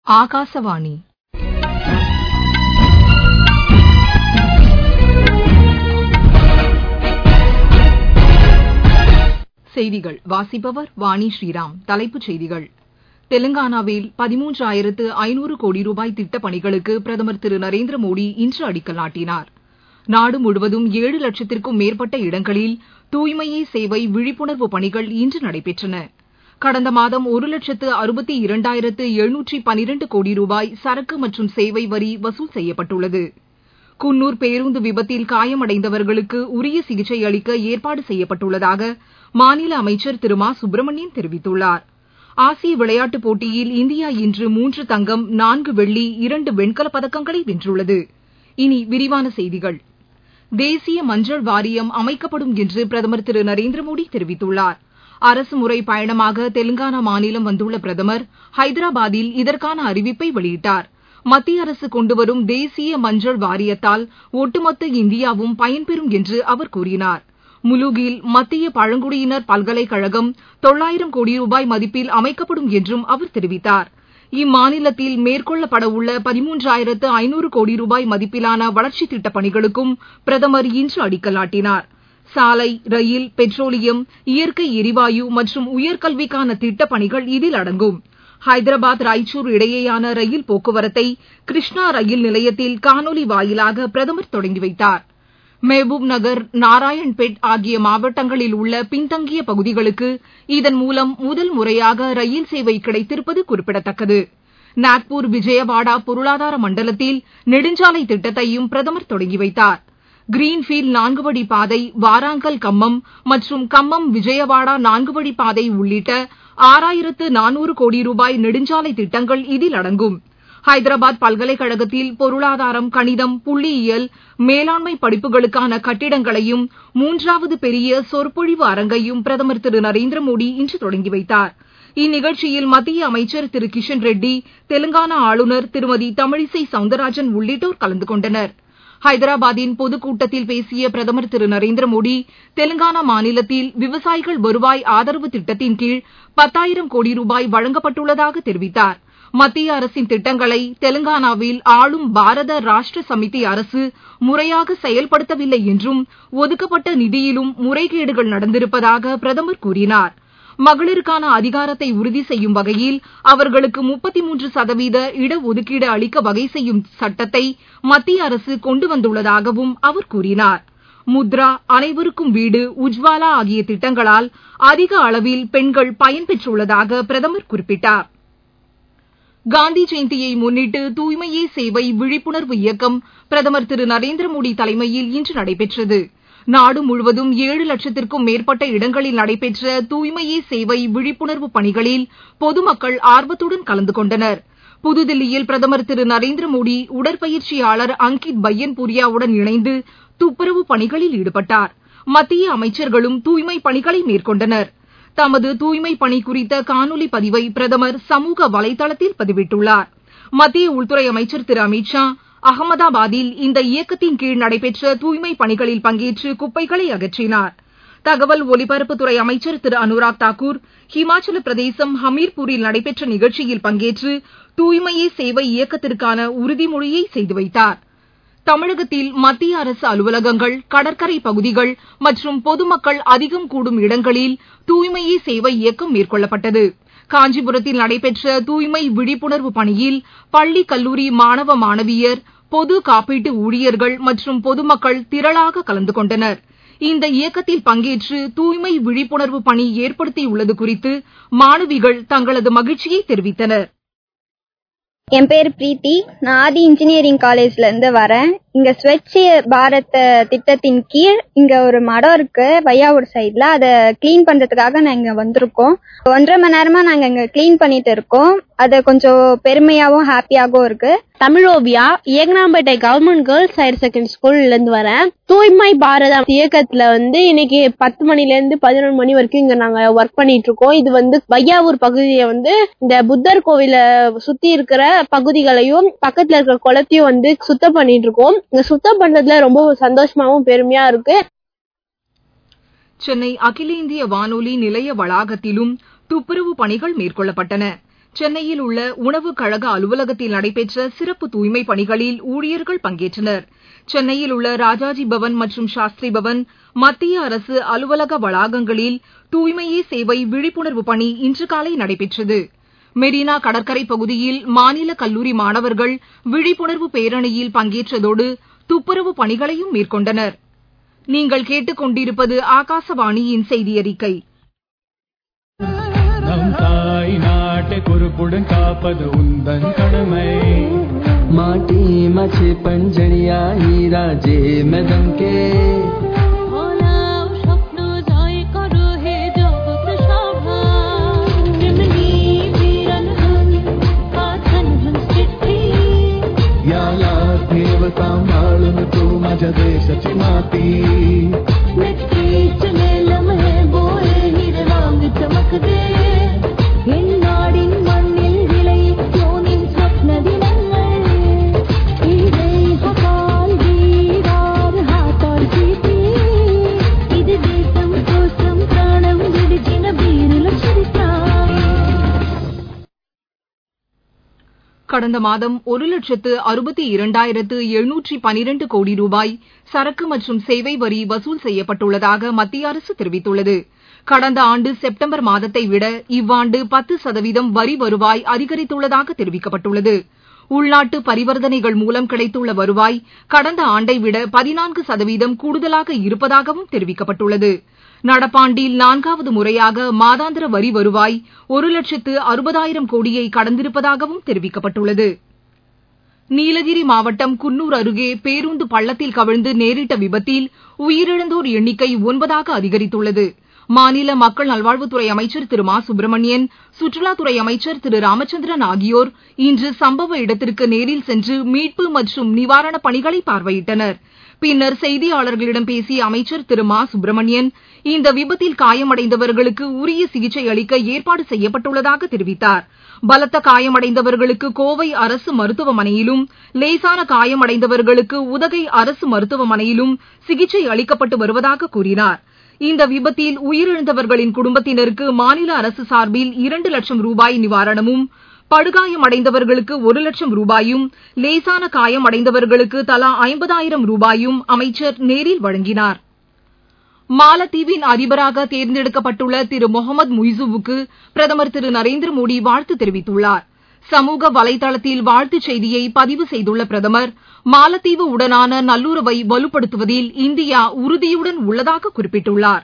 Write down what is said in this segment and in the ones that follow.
ఆకాశవాణి செய்திகள் வாசிப்பவர் வாணி ஸ்ரீராம் தலைப்புச் செய்திகள் தெலங்கானாவில் பதிமூன்றாயிரத்து ஐநூறு கோடி ரூபாய் திட்டப் பணிகளுக்கு பிரதமர் திரு நரேந்திர மோடி இன்று அடிக்கல் நாட்டினார் நாடு முழுவதும் ஏழு லட்சத்திற்கும் மேற்பட்ட இடங்களில் தூய்மையே சேவை விழிப்புணர்வு பணிகள் இன்று நடைபெற்றன கடந்த மாதம் ஒரு லட்சத்து அறுபத்தி இரண்டாயிரத்து எழுநூற்றி பனிரண்டு கோடி ரூபாய் சரக்கு மற்றும் சேவை வரி வசூல் செய்யப்பட்டுள்ளது குன்னூர் பேருந்து விபத்தில் காயமடைந்தவர்களுக்கு உரிய சிகிச்சை அளிக்க ஏற்பாடு செய்யப்பட்டுள்ளதாக மாநில அமைச்சர் திரு மா சுப்பிரமணியன் தெரிவித்துள்ளார் ஆசிய விளையாட்டுப் போட்டியில் இந்தியா இன்று மூன்று தங்கம் நான்கு வெள்ளி இரண்டு வெண்கலப் பதக்கங்களை வென்றுள்ளது இனி விரிவான செய்திகள் தேசிய மஞ்சள் வாரியம் அமைக்கப்படும் என்று பிரதமர் திரு நரேந்திர மோடி தெரிவித்துள்ளார் அரசுமுறை பயணமாக தெலங்கானா மாநிலம் வந்துள்ள பிரதமர் ஹைதராபாத்தில் இதற்கான அறிவிப்பை வெளியிட்டார் மத்திய அரசு கொண்டுவரும் தேசிய மஞ்சள் வாரியத்தால் ஒட்டுமொத்த இந்தியாவும் பயன்பெறும் என்று அவர் கூறினார் முலுகில் மத்திய பழங்குடியினர் பல்கலைக்கழகம் தொள்ளாயிரம் கோடி ரூபாய் மதிப்பில் அமைக்கப்படும் என்றும் அவர் தெரிவித்தார் இம்மாநிலத்தில் மேற்கொள்ளப்படவுள்ள பதிமூன்றாயிரத்து ஐநூறு கோடி ரூபாய் மதிப்பிலான வளர்ச்சித் திட்டப் பணிகளுக்கும் பிரதமர் இன்று அடிக்கல் நாட்டினார் சாலை ரயில் பெட்ரோலியம் இயற்கை எரிவாயு மற்றும் உயர்கல்விக்கான திட்டப் பணிகள் இதில் அடங்கும் ஹைதராபாத் ராய்ச்சூர் இடையேயான ரயில் போக்குவரத்தை கிருஷ்ணா ரயில் நிலையத்தில் காணொலி வாயிலாக பிரதமர் தொடங்கி வைத்தார் மெஹபூப் நகர் நாராயண்பேட் ஆகிய மாவட்டங்களில் உள்ள பின்தங்கிய பகுதிகளுக்கு இதன் மூலம் முதல் முறையாக ரயில் சேவை கிடைத்திருப்பது குறிப்பிடத்தக்கது நாக்பூர் விஜயவாடா பொருளாதார மண்டலத்தில் நெடுஞ்சாலை திட்டத்தையும் பிரதமர் தொடங்கி வைத்தார் கிரீன்ஃபீல்ட் நான்கு வழி பாதை வாராங்கல் கம்மம் மற்றும் கம்மம் விஜயவாடா நான்கு வழி பாதை உள்ளிட்ட ஆறாயிரத்து நானூறு கோடி ரூபாய் நெடுஞ்சாலை திட்டங்கள் இதில் அடங்கும் ஹைதராபாத் பல்கலைக்கழகத்தில் பொருளாதாரம் கணிதம் புள்ளியியல் மேலாண்மை படிப்புகளுக்கான கட்டிடங்களையும் மூன்றாவது பெரிய சொற்பொழிவு அரங்கையும் பிரதமர் திரு நரேந்திர மோடி இன்று தொடங்கி வைத்தார் இந்நிகழ்ச்சியில் மத்திய அமைச்சர் திரு கிஷன் ரெட்டி தெலங்கானா ஆளுநர் திருமதி தமிழிசை சவுந்தரராஜன் உள்ளிட்டோர் கலந்து கொண்டனர் ஹைதராபாத்தின் பொதுக்கூட்டத்தில் பேசிய பிரதமர் திரு நரேந்திர மோடி தெலங்கானா மாநிலத்தில் விவசாயிகள் வருவாய் ஆதரவு திட்டத்தின் கீழ் பத்தாயிரம் கோடி ரூபாய் வழங்கப்பட்டுள்ளதாக தெரிவித்தார் மத்திய அரசின் திட்டங்களை தெலங்கானாவில் ஆளும் பாரத ராஷ்டிர சமிதி அரசு முறையாக செயல்படுத்தவில்லை என்றும் ஒதுக்கப்பட்ட நிதியிலும் முறைகேடுகள் நடந்திருப்பதாக பிரதமர் கூறினார் மகளிருக்கான அதிகாரத்தை உறுதி செய்யும் வகையில் அவர்களுக்கு முப்பத்தி மூன்று சதவீத இடஒதுக்கீடு அளிக்க வகை செய்யும் சட்டத்தை மத்திய அரசு கொண்டு வந்துள்ளதாகவும் அவர் கூறினார் முத்ரா அனைவருக்கும் வீடு உஜ்வாலா ஆகிய திட்டங்களால் அதிக அளவில் பெண்கள் பயன்பெற்றுள்ளதாக பிரதமர் குறிப்பிட்டார் காந்தி ஜெயந்தியை முன்னிட்டு தூய்மையே சேவை விழிப்புணர்வு இயக்கம் பிரதமர் திரு நரேந்திர மோடி தலைமையில் இன்று நடைபெற்றது நாடு முழுவதும் ஏழு லட்சத்திற்கும் மேற்பட்ட இடங்களில் நடைபெற்ற தூய்மையே சேவை விழிப்புணர்வு பணிகளில் பொதுமக்கள் ஆர்வத்துடன் கலந்து கொண்டனர் புதுதில்லியில் பிரதமர் திரு நரேந்திர மோடி உடற்பயிற்சியாளர் அங்கித் பையன்புரியாவுடன் இணைந்து துப்புரவு பணிகளில் ஈடுபட்டார் மத்திய அமைச்சர்களும் தூய்மை பணிகளை மேற்கொண்டனர் தமது தூய்மை பணி குறித்த காணொலி பதிவை பிரதமர் சமூக வலைதளத்தில் பதிவிட்டுள்ளார் மத்திய உள்துறை அமைச்சர் திரு அமித் ஷா அகமதாபாத்தில் இந்த இயக்கத்தின் கீழ் நடைபெற்ற தூய்மை பணிகளில் பங்கேற்று குப்பைகளை அகற்றினார் தகவல் ஒலிபரப்புத்துறை அமைச்சர் திரு அனுராக் தாக்கூர் ஹிமாச்சல பிரதேசம் ஹமீர்பூரில் நடைபெற்ற நிகழ்ச்சியில் பங்கேற்று தூய்மையே சேவை இயக்கத்திற்கான உறுதிமொழியை செய்து வைத்தார் தமிழகத்தில் மத்திய அரசு அலுவலகங்கள் கடற்கரை பகுதிகள் மற்றும் பொதுமக்கள் அதிகம் கூடும் இடங்களில் தூய்மையே சேவை இயக்கம் மேற்கொள்ளப்பட்டது காஞ்சிபுரத்தில் நடைபெற்ற தூய்மை விழிப்புணர்வு பணியில் பள்ளி கல்லூரி மாணவ மாணவியர் பொது காப்பீட்டு ஊழியர்கள் மற்றும் பொதுமக்கள் திரளாக கலந்து கொண்டனர் இந்த இயக்கத்தில் பங்கேற்று தூய்மை விழிப்புணர்வு பணி ஏற்படுத்தியுள்ளது குறித்து மாணவிகள் தங்களது மகிழ்ச்சியை தெரிவித்தனர் என் பேர் பிரீத்தி நான் ஆதி இன்ஜினியரிங் காலேஜ்ல இருந்து வரேன் இங்க ஸ்வச் பாரத் திட்டத்தின் கீழ் இங்க ஒரு மடம் இருக்கு வையாவூர் சைட்ல அதை கிளீன் பண்றதுக்காக நாங்க வந்திருக்கோம் ஒன்றரை மணி நேரமா நாங்க இங்க கிளீன் பண்ணிட்டு இருக்கோம் அது கொஞ்சம் பெருமையாவும் ஹாப்பியாகவும் இருக்கு தமிழோபியா Ekanampettai government girls higher secondary ஸ்கூல்ல இருந்து வரேன் தூய்மை பாரதம் இயக்கத்துல வந்து இன்னைக்கு பத்து மணில இருந்து பதினொன்று மணி வரைக்கும் இங்க நாங்க ஒர்க் பண்ணிட்டு இருக்கோம் இது வந்து வையாவூர் பகுதியை வந்து இந்த புத்தர் கோவில சுத்தி இருக்கிற பகுதிகளையும் பக்கத்துல இருக்கிற குளத்தையும் வந்து சுத்தம் பண்ணிட்டு இருக்கோம் இங்க சுத்தம் பண்றதுல ரொம்ப சந்தோஷமாவும் பெருமையா இருக்கு சென்னை அகில இந்திய வானொலி நிலைய வளாகத்திலும் துப்புரவு பணிகள் மேற்கொள்ளப்பட்டன சென்னையில் உள்ள உணவு கழக அலுவலகத்தில் நடைபெற்ற சிறப்பு தூய்மை பணிகளில் ஊழியர்கள் பங்கேற்றனர் சென்னையில் உள்ள ராஜாஜி பவன் மற்றும் சாஸ்திரி பவன் மத்திய அரசு அலுவலக வளாகங்களில் தூய்மையே சேவை விழிப்புணர்வு பணி இன்று காலை நடைபெற்றது மெரினா கடற்கரை பகுதியில் மாநில கல்லூரி மாணவர்கள் விழிப்புணர்வு பேரணியில் பங்கேற்றதோடு துப்புரவு பணிகளையும் மேற்கொண்டனர் நீங்கள் கேட்டுக்கொண்டிருப்பது ஆகாசவாணியின் செய்தி அறிக்கை நம் தாய் நாட்டை பொறுப்புடன் காப்பது உந்தன் கடமை माटी माझे पंजणिया हिरा जे मदमके ভোলাও স্বপ্ন জয় করো হে জগৎ সভা তেমনি বীরন হন পাথন হন चिठ्ठी याला देव सांभाळून तू माझ्या देशाची माती നെറ്റിയിലെ ലമഹെ ബോയെ നിറവാങ് ചമക്കതേ എന്നാടിൻ മണ്ണിൽ വിളയിക്കോ നിൻ സ്വപ്ന ദിനങ്ങൾ ഈ ദേഹപാൽ വീരാർ ഹാത്തോർ ചീട്ടി ഇത് ദേശം కోసం ప్రాణం విడిచిన వీరుల చరిత్ర கடந்த மாதம் ஒரு லட்சத்து அறுபத்தி இரண்டாயிரத்து எழுநூற்றி பனிரண்டு கோடி ரூபாய் சரக்கு மற்றும் சேவை வரி வசூல் செய்யப்பட்டுள்ளதாக மத்திய அரசு தெரிவித்துள்ளது கடந்த ஆண்டு செப்டம்பர் மாதத்தை விட இவ்வாண்டு பத்து சதவீதம் வரி வருவாய் அதிகரித்துள்ளதாக தெரிவிக்கப்பட்டுள்ளது உள்நாட்டு பரிவர்த்தனைகள் மூலம் கிடைத்துள்ள வருவாய் கடந்த ஆண்டை விட பதினான்கு சதவீதம் கூடுதலாக இருப்பதாகவும் தெரிவிக்கப்பட்டுள்ளது நடப்பாண்டில் நான்காவது முறையாக மாதாந்திர வரி வருவாய் ஒரு லட்சத்து அறுபதாயிரம் கோடியை கடந்திருப்பதாகவும் தெரிவிக்கப்பட்டுள்ளது நீலகிரி மாவட்டம் குன்னூர் அருகே பேருந்து பள்ளத்தில் கவிழ்ந்து நேரிட்ட விபத்தில் உயிரிழந்தோர் எண்ணிக்கை ஒன்பதாக அதிகரித்துள்ளது மாநில மக்கள் நல்வாழ்வுத்துறை அமைச்சர் திரு மா சுப்பிரமணியன் சுற்றுலாத்துறை அமைச்சர் திரு ராமச்சந்திரன் ஆகியோர் இன்று சம்பவ இடத்திற்கு நேரில் சென்று மீட்பு மற்றும் நிவாரணப் பணிகளை பார்வையிட்டனர் பின்னர் செய்தியாளர்களிடம் பேசிய அமைச்சர் திரு மா சுப்பிரமணியன் இந்த விபத்தில் காயமடைந்தவர்களுக்கு உரிய சிகிச்சை அளிக்க ஏற்பாடு செய்யப்பட்டுள்ளதாக தெரிவித்தார் பலத்த காயமடைந்தவர்களுக்கு கோவை அரசு மருத்துவமனையிலும் லேசான காயமடைந்தவர்களுக்கு உதகை அரசு மருத்துவமனையிலும் சிகிச்சை அளிக்கப்பட்டு வருவதாக கூறினார் இந்த விபத்தில் உயிரிழந்தவர்களின் குடும்பத்தினருக்கு மாநில அரசு சார்பில் இரண்டு லட்சம் ரூபாய் நிவாரணமும் படுகாயமடைந்தவர்களுக்கு ஒரு லட்சம் ரூபாயும் லேசான காயமடைந்தவர்களுக்கு தலா ஐம்பதாயிரம் ரூபாயும் அமைச்சர் நேரில் வழங்கினார் மாலத்தீவின் அதிபராக தேர்ந்தெடுக்கப்பட்டுள்ள திரு முகமது முய்சுவுக்கு பிரதமர் திரு நரேந்திர மோடி வாழ்த்து தெரிவித்துள்ளார் சமூக வலைதளத்தில் வாழ்த்துச் செய்தியை பதிவு செய்துள்ள பிரதமர் மாலத்தீவு உடனான நல்லுறவை வலுப்படுத்துவதில் இந்தியா உறுதியுடன் உள்ளதாக குறிப்பிட்டுள்ளார்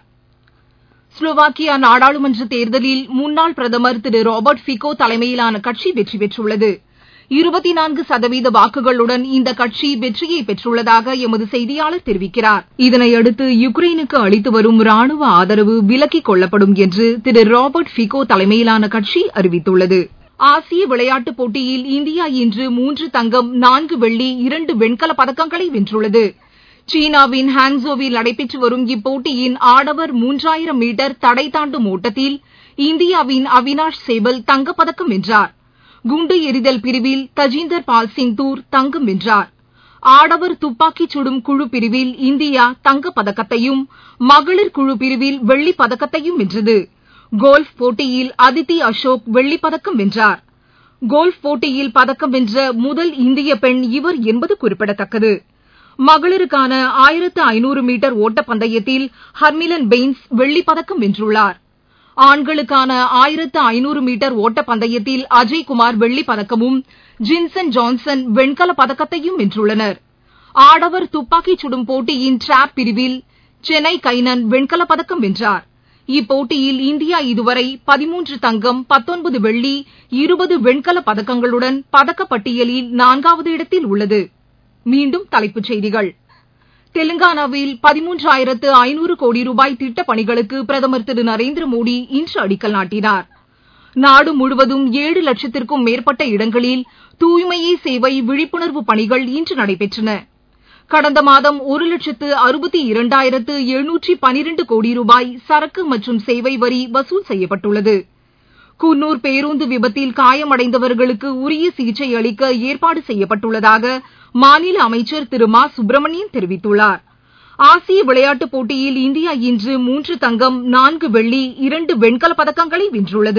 ஸ்லோவாக்கியா நாடாளுமன்ற தேர்தலில் முன்னாள் பிரதமர் திரு ராபர்ட் ஃபிகோ தலைமையிலான கட்சி வெற்றி பெற்றுள்ளது இருபத்தி நான்கு சதவீத வாக்குகளுடன் இந்த கட்சி வெற்றியை பெற்றுள்ளதாக எமது செய்தியாளர் தெரிவிக்கிறார் இதனையடுத்து யுக்ரைனுக்கு அளித்து வரும் ராணுவ ஆதரவு விலக்கிக் கொள்ளப்படும் என்று திரு ராபர்ட் ஃபிகோ தலைமையிலான கட்சி அறிவித்துள்ளது ஆசிய விளையாட்டுப் போட்டியில் இந்தியா இன்று மூன்று தங்கம் நான்கு வெள்ளி இரண்டு வெண்கலப் பதக்கங்களை வென்றுள்ளது சீனாவின் ஹாங்ஸோவில் நடைபெற்று வரும் இப்போட்டியின் ஆடவர் மூன்றாயிரம் மீட்டர் தடை தாண்டும் ஓட்டத்தில் இந்தியாவின் அவினாஷ் சேபல் தங்கப்பதக்கம் வென்றார் குண்டு எறிதல் பிரிவில் தஜிந்தர் பால் சிங் தூர் தங்கம் வென்றார் ஆடவர் துப்பாக்கிச் சுடும் குழு பிரிவில் இந்தியா தங்கப் பதக்கத்தையும் மகளிர் குழு பிரிவில் வெள்ளிப் பதக்கத்தையும் வென்றது கோல்ஃப் போட்டியில் அதித்தி அசோக் வெள்ளிப் பதக்கம் வென்றார் கோல்ஃப் போட்டியில் பதக்கம் வென்ற முதல் இந்திய பெண் இவர் என்பது குறிப்பிடத்தக்கது மகளிருக்கான ஆயிரத்து ஐநூறு மீட்டர் ஓட்டப்பந்தயத்தில் ஹர்மிலன் பெய்ன்ஸ் வெள்ளிப் பதக்கம் வென்றுள்ளார் ஆண்களுக்கான ஆயிரத்து ஐநூறு மீட்டர் ஓட்டப்பந்தயத்தில் அஜய்குமார் வெள்ளிப் பதக்கமும் ஜின்சன் ஜான்சன் வெண்கலப் பதக்கத்தையும் வென்றுள்ளனர் ஆடவர் துப்பாக்கிச் சுடும் போட்டியின் டிராப் பிரிவில் சென்னை கைனன் வெண்கலப் பதக்கம் வென்றார் இப்போட்டியில் இந்தியா இதுவரை பதிமூன்று தங்கம் பத்தொன்பது வெள்ளி இருபது வெண்கலப் பதக்கங்களுடன் பதக்கப்பட்டியலில் நான்காவது இடத்தில் உள்ளது மீண்டும் தலைப்புச் செய்திகள் தெலுங்கானாவில் பதிமூன்றாயிரத்து ஐநூறு கோடி ரூபாய் திட்டப் பணிகளுக்கு பிரதமர் திரு நரேந்திர மோடி இன்று அடிக்கல் நாட்டினார் நாடு முழுவதும் ஏழு லட்சத்திற்கும் மேற்பட்ட இடங்களில் தூய்மையே சேவை விழிப்புணர்வு பணிகள் இன்று நடைபெற்றன கடந்த மாதம் ஒரு லட்சத்து அறுபத்தி இரண்டாயிரத்து எழுநூற்றி பனிரெண்டு கோடி ரூபாய் சரக்கு மற்றும் சேவை வரி வசூல் செய்யப்பட்டுள்ளது குன்னூர் பேருந்து விபத்தில் காயமடைந்தவர்களுக்கு உரிய சிகிச்சை அளிக்க ஏற்பாடு செய்யப்பட்டுள்ளதாக மாநில அமைச்சர் திரு மா சுப்பிரமணியன் தெரிவித்துள்ளார் ஆசிய விளையாட்டுப் போட்டியில் இந்தியா இன்று மூன்று தங்கம் நான்கு வெள்ளி இரண்டு வெண்கலப் பதக்கங்களை வென்றுள்ளது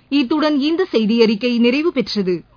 இத்துடன் இந்த செய்தியறிக்கை நிறைவு பெற்றது